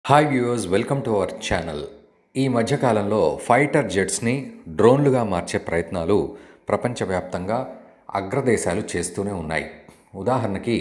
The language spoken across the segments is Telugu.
hi viewers welcome to our channel ఈ మధ్యకాలంలో ఫైటర్ జెట్స్ని డ్రోన్లుగా మార్చే ప్రయత్నాలు ప్రపంచవ్యాప్తంగా అగ్రదేశాలు చేస్తూనే ఉన్నాయి ఉదాహరణకి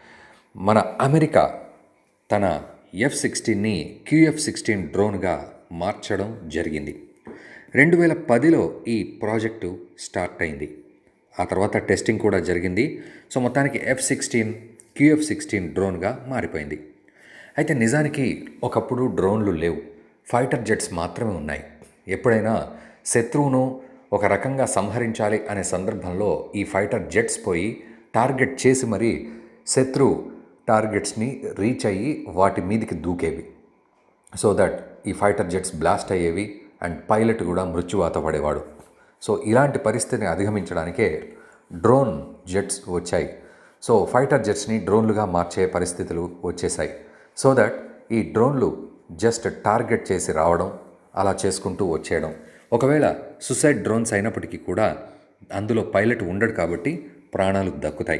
మన అమెరికా తన ఎఫ్ సిక్స్టీన్ని క్యూఎఫ్ సిక్స్టీన్ డ్రోన్గా మార్చడం జరిగింది రెండు వేల పదిలో ఈ ప్రాజెక్టు స్టార్ట్ అయింది ఆ తర్వాత టెస్టింగ్ కూడా జరిగింది సో మొత్తానికి ఎఫ్ సిక్స్టీన్ క్యూఎఫ్ సిక్స్టీన్ డ్రోన్గా మారిపోయింది అయితే నిజానికి ఒకప్పుడు డ్రోన్లు లేవు ఫైటర్ జెట్స్ మాత్రమే ఉన్నాయి ఎప్పుడైనా శత్రువును ఒక రకంగా సంహరించాలి అనే సందర్భంలో ఈ ఫైటర్ జెట్స్ పోయి టార్గెట్ చేసి మరీ శత్రు టార్గెట్స్ని రీచ్ అయ్యి వాటి మీదికి దూకేవి సో దట్ ఈ ఫైటర్ జెట్స్ బ్లాస్ట్ అయ్యేవి అండ్ పైలట్ కూడా మృత్యువాత పడేవాడు సో ఇలాంటి పరిస్థితిని అధిగమించడానికే డ్రోన్ జెట్స్ వచ్చాయి సో ఫైటర్ జెట్స్ని డ్రోన్లుగా మార్చే పరిస్థితులు వచ్చేసాయి సో దట్ ఈ డ్రోన్లు జస్ట్ టార్గెట్ చేసి రావడం అలా చేసుకుంటూ వచ్చేయడం ఒకవేళ సుసైడ్ డ్రోన్స్ అయినప్పటికీ కూడా అందులో పైలట్ ఉండడు కాబట్టి ప్రాణాలు దక్కుతాయి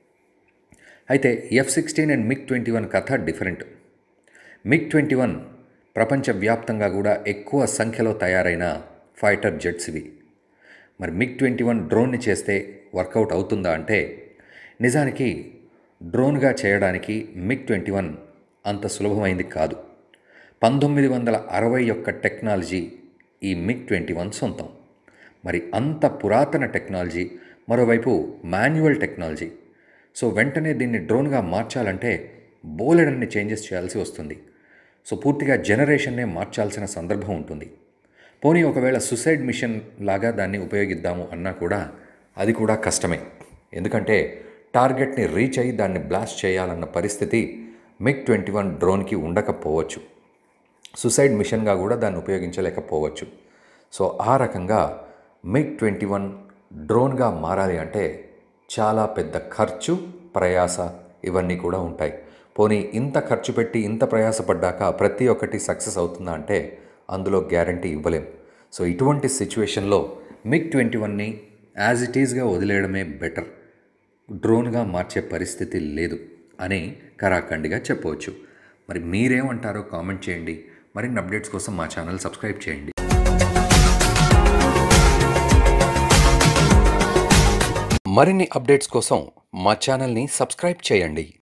అయితే F sixteen and MiG twenty one కథ డిఫరెంట్ మిగ్ ట్వంటీ వన్ ప్రపంచవ్యాప్తంగా కూడా ఎక్కువ సంఖ్యలో తయారైన ఫైటర్ జెట్స్ ఇవి మరి మిగ్ ట్వంటీ వన్ డ్రోన్ని చేస్తే వర్కౌట్ అవుతుందా అంటే నిజానికి డ్రోన్గా చేయడానికి మిగ్ ట్వంటీ వన్ అంత సులభమైంది కాదు పంతొమ్మిది వందల అరవై ఒక్క టెక్నాలజీ ఈ మిగ్ ట్వంటీ వన్ సొంతం మరి అంత పురాతన టెక్నాలజీ మరోవైపు మాన్యువల్ టెక్నాలజీ సో వెంటనే దీన్ని డ్రోన్గా మార్చాలంటే బోలెడన్ని చేంజెస్ చేయాల్సి వస్తుంది సో పూర్తిగా జనరేషన్నే మార్చాల్సిన సందర్భం ఉంటుంది పోనీ ఒకవేళ సుసైడ్ మిషన్ లాగా దాన్ని ఉపయోగిద్దాము అన్నా కూడా అది కూడా కష్టమే ఎందుకంటే టార్గెట్ని రీచ్ అయ్యి దాన్ని బ్లాస్ట్ చేయాలన్న పరిస్థితి మిగ్ ట్వంటీ వన్ డ్రోన్కి ఉండకపోవచ్చు సుసైడ్ మిషన్గా కూడా దాన్ని ఉపయోగించలేకపోవచ్చు సో ఆ రకంగా మిగ్ ట్వంటీ వన్ డ్రోన్గా మారాలి అంటే చాలా పెద్ద ఖర్చు ప్రయాస ఇవన్నీ కూడా ఉంటాయి పోనీ ఇంత ఖర్చు పెట్టి ఇంత ప్రయాసపడ్డాక ప్రతి ఒక్కటి సక్సెస్ అవుతుందా అంటే అందులో గ్యారంటీ ఇవ్వలేం సో ఇటువంటి సిచ్యువేషన్లో మిగ్ ట్వంటీ వన్ని యాజ్ ఇట్ ఈజ్గా వదిలేయడమే బెటర్ డ్రోన్గా మార్చే పరిస్థితి లేదు అని కరాఖండిగా చెప్పవచ్చు మరి మీరేమంటారో కామెంట్ చేయండి మరిన్ని అప్డేట్స్ కోసం మా ఛానల్ సబ్స్క్రైబ్ చేయండి మరిన్ని అప్డేట్స్ కోసం మా ఛానల్ని సబ్స్క్రైబ్ చేయండి